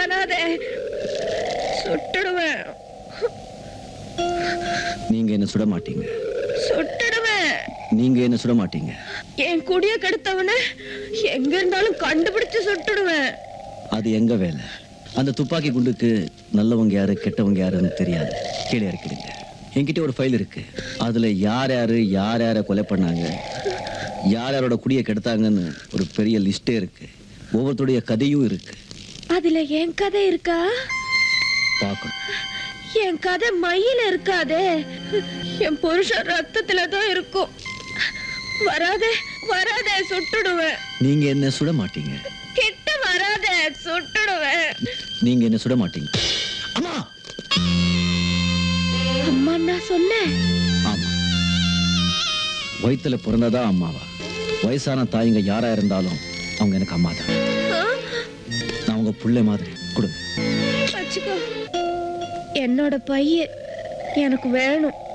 பண்ணாதே சுட்டுடுவேன் நீங்க என்ன சுட மாட்டீங்க சுட்டுடுவேன் நீங்க என்ன சுட மாட்டீங்க என் குடிய கெடுத்தவன எங்க இருந்தாலும் கண்டுபிடிச்சு சுட்டுடுவேன் அது எங்க வேலை அந்த துப்பாக்கி குண்டுக்கு நல்லவங்க யாரு கெட்டவங்க யாருன்னு தெரியாது கீழே இருக்கிறீங்க என்கிட்ட ஒரு ஃபைல் இருக்கு அதுல யார் யாரு யார் யாரை கொலை பண்ணாங்க யார் யாரோட குடியை கெடுத்தாங்கன்னு ஒரு பெரிய லிஸ்டே இருக்கு ஒவ்வொருத்தருடைய கதையும் இருக்கு அதுல என் கதை இருக்கா பார்க்கணும் என் கதை மையில இருக்காதே என் புருஷன் ரத்தத்துல தான் இருக்கும் வராதே வராதே சுட்டுடுவேன் நீங்க என்ன சுட மாட்டீங்க கிட்ட வராதே சுட்டுடுவேன் நீங்க என்ன சுட மாட்டீங்க அம்மா அம்மா நான் சொன்னேன் ஆமா வயித்துல பிறந்ததா அம்மாவா வயசான தாய்ங்க யாரா இருந்தாலும் அவங்க எனக்கு அம்மா தான் ஆ? நான் உங்க புள்ளை மாதிரி கொடுங்க வச்சுக்கோ என்னோட பைய எனக்கு வேணும்